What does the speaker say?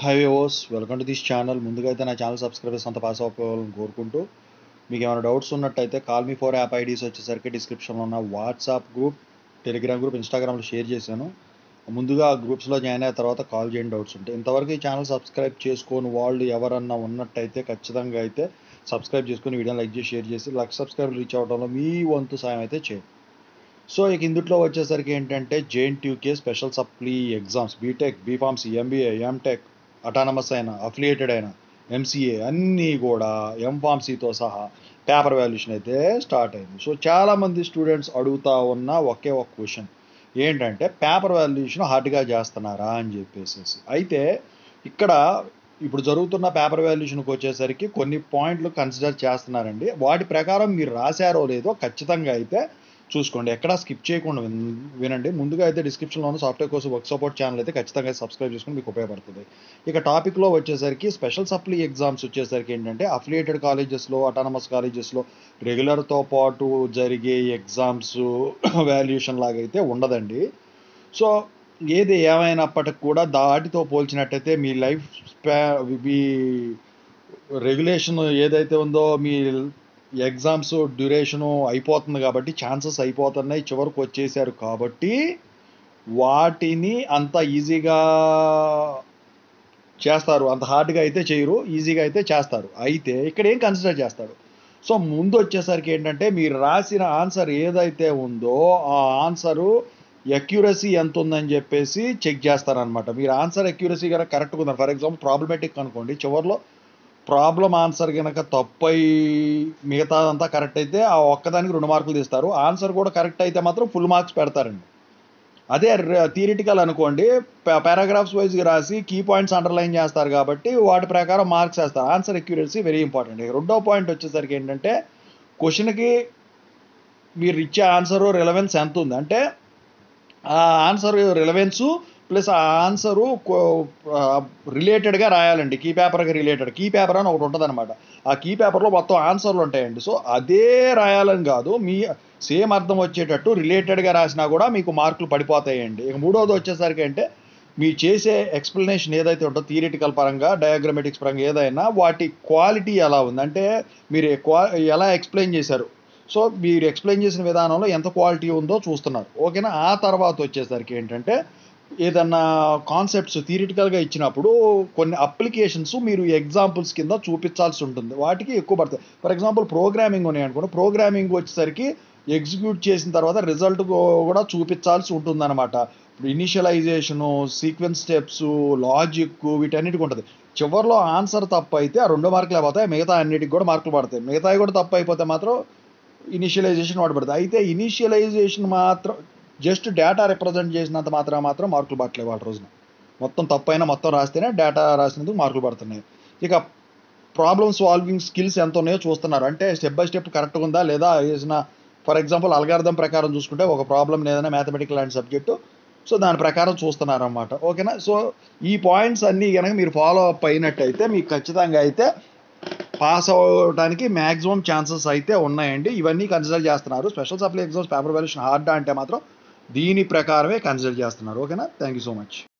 high viewers welcome to this channel ముందుగా అయితే నా ఛానల్ సబ్స్క్రైబర్స్ అంత పాస్ అవ్వాలని కోరుకుంటూ మీకు ఏమైనా డౌట్స్ ఉన్నట్టయితే కాల్ మీ ఫోర్ యాప్ ఐడీస్ వచ్చేసరికి డిస్క్రిప్షన్లో ఉన్న వాట్సాప్ గ్రూప్ టెలిగ్రామ్ గ్రూప్ ఇన్స్టాగ్రామ్లో షేర్ చేశాను ముందుగా ఆ గ్రూప్స్లో జాయిన్ అయిన తర్వాత కాల్ చేయండి డౌట్స్ ఉంటాయి ఇంతవరకు ఈ ఛానల్ సబ్స్క్రైబ్ చేసుకొని వాళ్ళు ఎవరన్నా ఉన్నట్టయితే ఖచ్చితంగా అయితే సబ్స్క్రైబ్ చేసుకొని వీడియో లైక్ చేసి షేర్ చేసి లక్ష సబ్స్క్రైబర్ రీచ్ అవడంలో మీ వంతు సాయం అయితే చేయండి సో ఇక ఇందులో వచ్చేసరికి ఏంటంటే JNTUK special supply exams BTech B pharmacy MBA MTech autonomous అయినా అఫిలియేటెడ్ అయినా ఎంసీఏ అన్నీ కూడా ఎంఫార్మసీతో సహా పేపర్ వాల్యుయేషన్ అయితే స్టార్ట్ అయింది సో చాలామంది స్టూడెంట్స్ అడుగుతా ఉన్న ఒకే ఒక క్వశ్చన్ ఏంటంటే పేపర్ వాల్యుయేషన్ హార్డ్గా చేస్తున్నారా అని చెప్పేసి అయితే ఇక్కడ ఇప్పుడు జరుగుతున్న పేపర్ వాల్యుయేషన్కి వచ్చేసరికి కొన్ని పాయింట్లు కన్సిడర్ చేస్తున్నారండి వాటి ప్రకారం మీరు రాశారో లేదో ఖచ్చితంగా అయితే చూసుకోండి ఎక్కడా స్కిప్ చేయకుండా విన్- వినండి ముందుగా అయితే డిస్క్రిప్షన్లో ఉన్న software course work support channel అయితే ఖచ్చితంగా సబ్స్క్రైబ్ చేసుకుని మీకు ఉపయోగపడుతుంది ఇక టాపిక్లో వచ్చేసరికి స్పెషల్ సప్లీ ఎగ్జామ్స్ వచ్చేసరికి ఏంటంటే అఫిలియేటెడ్ కాలేజెస్లో అటానమస్ కాలేజెస్లో రెగ్యులర్తో పాటు జరిగే ఎగ్జామ్స్ వాల్యుయేషన్ లాగా అయితే ఉండదండి సో ఏది ఏమైనప్పటికి కూడా దాటితో పోల్చినట్టయితే మీ లైఫ్ స్పా మీ రెగ్యులేషన్ ఏదైతే ఉందో మీ ఎగ్జామ్స్ డ్యూరేషను అయిపోతుంది కాబట్టి ఛాన్సెస్ అయిపోతున్నాయి చివరికి వచ్చేసారు కాబట్టి వాటిని అంత ఈజీగా చేస్తారు అంత హార్డ్గా అయితే చేయరు ఈజీగా అయితే చేస్తారు అయితే ఇక్కడ ఏం కన్సిడర్ చేస్తారు సో ముందు వచ్చేసరికి ఏంటంటే మీరు రాసిన ఆన్సర్ ఏదైతే ఉందో ఆ ఆన్సరు ఎక్యురసీ ఎంత ఉందని చెప్పేసి చెక్ చేస్తారనమాట మీరు ఆన్సర్ ఎక్యురసీ కనుక కరెక్ట్గా ఉన్నారు ఫర్ ఎగ్జాంపుల్ ప్రాబ్లమేటిక్ అనుకోండి చివరిలో ప్రాబ్లం ఆన్సర్ కనుక తప్పై మిగతాదంతా కరెక్ట్ అయితే ఆ ఒక్కదానికి రెండు మార్కులు తీస్తారు ఆన్సర్ కూడా కరెక్ట్ అయితే మాత్రం ఫుల్ మార్క్స్ పెడతారండి అదే థియరిటికల్ అనుకోండి పారాగ్రాఫ్స్ వైజ్గా రాసి కీ పాయింట్స్ అండర్లైన్ చేస్తారు కాబట్టి వాటి ప్రకారం మార్క్స్ వేస్తారు ఆన్సర్ ఎక్యురసీ వెరీ ఇంపార్టెంట్ రెండో పాయింట్ వచ్చేసరికి ఏంటంటే క్వశ్చన్కి మీరు ఇచ్చే ఆన్సర్ రిలవెన్స్ ఎంత ఉంది అంటే ఆ ఆన్సర్ రిలవెన్సు ప్లస్ ఆ ఆన్సరు రిలేటెడ్గా రాయాలండి కీ పేపర్కి రిలేటెడ్ కీ పేపర్ అని ఒకటి ఉంటుంది అనమాట ఆ కీ పేపర్లో మొత్తం ఆన్సర్లు ఉంటాయండి సో అదే రాయాలని కాదు మీ సేమ్ అర్థం వచ్చేటట్టు రిలేటెడ్గా రాసినా కూడా మీకు మార్కులు పడిపోతాయండి ఇక మూడోది వచ్చేసరికి అంటే మీరు చేసే ఎక్స్ప్లెనేషన్ ఏదైతే ఉంటుందో థియరిటికల్ పరంగా డయాగ్రమెటిక్స్ పరంగా ఏదైనా వాటి క్వాలిటీ ఎలా ఉంది అంటే మీరు క్వా ఎలా ఎక్స్ప్లెయిన్ చేశారు సో మీరు ఎక్స్ప్లెయిన్ చేసిన విధానంలో ఎంత క్వాలిటీ ఉందో చూస్తున్నారు ఓకేనా ఆ తర్వాత వచ్చేసరికి ఏంటంటే ఏదన్నా కాన్సెప్ట్స్ థియరిటికల్గా ఇచ్చినప్పుడు కొన్ని అప్లికేషన్స్ మీరు ఎగ్జాంపుల్స్ కింద చూపించాల్సి ఉంటుంది వాటికి ఎక్కువ పడతాయి ఫర్ ఎగ్జాంపుల్ ప్రోగ్రామింగ్ ఉన్నాయి అనుకోండి ప్రోగ్రామింగ్ వచ్చేసరికి ఎగ్జిక్యూట్ చేసిన తర్వాత రిజల్ట్ కూడా చూపించాల్సి ఉంటుందన్నమాట ఇప్పుడు ఇనిషియలైజేషను సీక్వెన్స్ స్టెప్స్ లాజిక్ వీటన్నిటికి ఉంటుంది చివరిలో ఆన్సర్ తప్పు అయితే ఆ రెండు మార్కులు పోతాయి మిగతా అన్నిటికి కూడా మార్కులు పడతాయి మిగతావి కూడా తప్పు అయిపోతే మాత్రం ఇనిషియలైజేషన్ వాడు పడుతుంది అయితే ఇనిషియలైజేషన్ మాత్రం జస్ట్ డేటా రిప్రజెంట్ చేసినంత మాత్రం మాత్రం మార్కులు పట్టలేవు వాళ్ళ రోజున మొత్తం తప్పైనా మొత్తం రాస్తేనే డేటా రాసినందుకు మార్కులు పడుతున్నాయి ఇక ప్రాబ్లమ్ సాల్వింగ్ స్కిల్స్ ఎంత ఉన్నాయో చూస్తున్నారు అంటే స్టెప్ బై స్టెప్ కరెక్ట్గా ఉందా లేదా వేసిన ఫర్ ఎగ్జాంపుల్ అల్గార్థం ప్రకారం చూసుకుంటే ఒక ప్రాబ్లం ఏదైనా మ్యాథమెటికల్ లాంటి సబ్జెక్టు సో దాని ప్రకారం చూస్తున్నారు అనమాట ఓకేనా సో ఈ పాయింట్స్ అన్నీ కనుక మీరు ఫాలో అప్ అయినట్టయితే మీకు ఖచ్చితంగా అయితే పాస్ అవ్వడానికి మ్యాక్సిమం ఛాన్సెస్ అయితే ఉన్నాయండి ఇవన్నీ కన్సిడర్ చేస్తున్నారు special supply exams paper valuation hard అంటే మాత్రం దీని ప్రకారమే కన్సిడర్ చేస్తున్నారు ఓకేనా థ్యాంక్ యూ సో మచ్